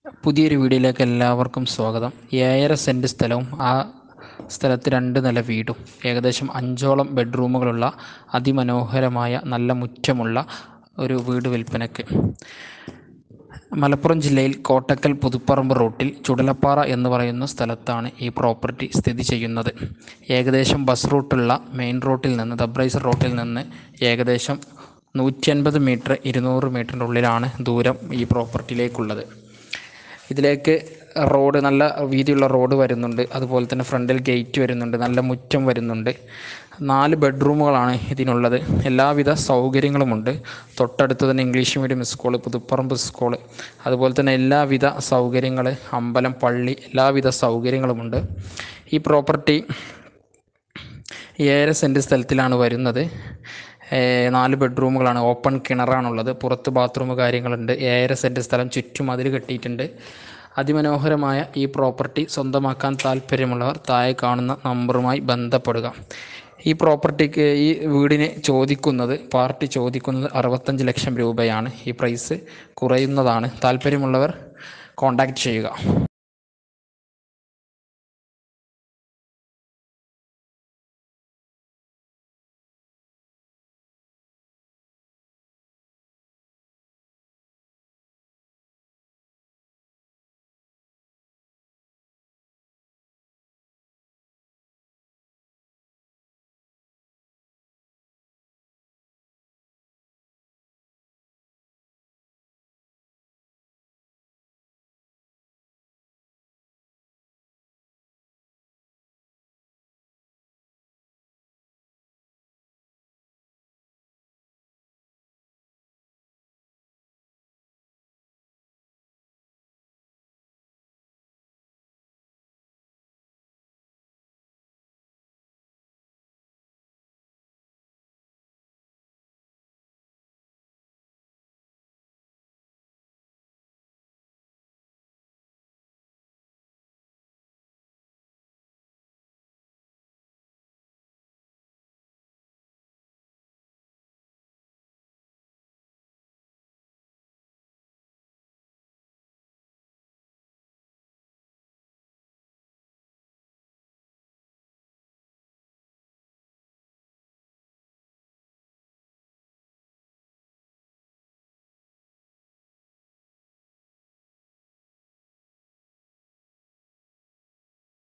പുതിയൊരു വീഡിയോയിലേക്ക് എല്ലാവർക്കും സ്വാഗതം ഏഴര സെൻറ്റ് സ്ഥലവും ആ സ്ഥലത്ത് രണ്ട് നില വീടും ഏകദേശം അഞ്ചോളം ബെഡ്റൂമുകളുള്ള അതിമനോഹരമായ നല്ല മുറ്റമുള്ള ഒരു വീട് വിൽപ്പനയ്ക്ക് മലപ്പുറം ജില്ലയിൽ കോട്ടക്കൽ പുതുപ്പറമ്പ് റൂട്ടിൽ ചുടലപ്പാറ എന്ന് പറയുന്ന സ്ഥലത്താണ് ഈ പ്രോപ്പർട്ടി സ്ഥിതി ചെയ്യുന്നത് ഏകദേശം ബസ് റൂട്ടുള്ള മെയിൻ റോട്ടിൽ നിന്ന് ദബ്രൈസർ റോട്ടിൽ നിന്ന് ഏകദേശം നൂറ്റി അൻപത് മീറ്റർ ഇരുന്നൂറ് മീറ്ററിൻ്റെ ഉള്ളിലാണ് ദൂരം ഈ പ്രോപ്പർട്ടിയിലേക്കുള്ളത് ഇതിലേക്ക് റോഡ് നല്ല വീതിയുള്ള റോഡ് വരുന്നുണ്ട് അതുപോലെ തന്നെ ഫ്രണ്ടിൽ ഗേറ്റ് വരുന്നുണ്ട് നല്ല മുറ്റം വരുന്നുണ്ട് നാല് ബെഡ്റൂമുകളാണ് ഇതിനുള്ളത് എല്ലാവിധ സൗകര്യങ്ങളുമുണ്ട് തൊട്ടടുത്ത് തന്നെ English medium school Puthuparamba school അതുപോലെ തന്നെ എല്ലാവിധ സൗകര്യങ്ങൾ അമ്പലം പള്ളി എല്ലാവിധ സൗകര്യങ്ങളുമുണ്ട് ഈ പ്രോപ്പർട്ടി ഏഴര സെൻറ്റ് സ്ഥലത്തിലാണ് വരുന്നത് ഏഹ് നാല് ബെഡ്റൂമുകളാണ് ഓപ്പൺ കിണറാണുള്ളത് പുറത്ത് ബാത്റൂം കാര്യങ്ങളുണ്ട് ഏഴര സെൻറ്റ് സ്ഥലം ചുറ്റും അതിൽ കെട്ടിയിട്ടുണ്ട് അതിമനോഹരമായ ഈ പ്രോപ്പർട്ടി സ്വന്തമാക്കാൻ താല്പര്യമുള്ളവർ താഴെ കാണുന്ന നമ്പറുമായി ബന്ധപ്പെടുക ഈ പ്രോപ്പർട്ടിക്ക് ഈ വീടിന് ചോദിക്കുന്നത് പാർട്ടി ചോദിക്കുന്നത് അറുപത്തഞ്ച് ലക്ഷം രൂപയാണ് ഈ പ്രൈസ് കുറയുന്നതാണ് താല്പര്യമുള്ളവർ കോൺടാക്റ്റ് ചെയ്യുക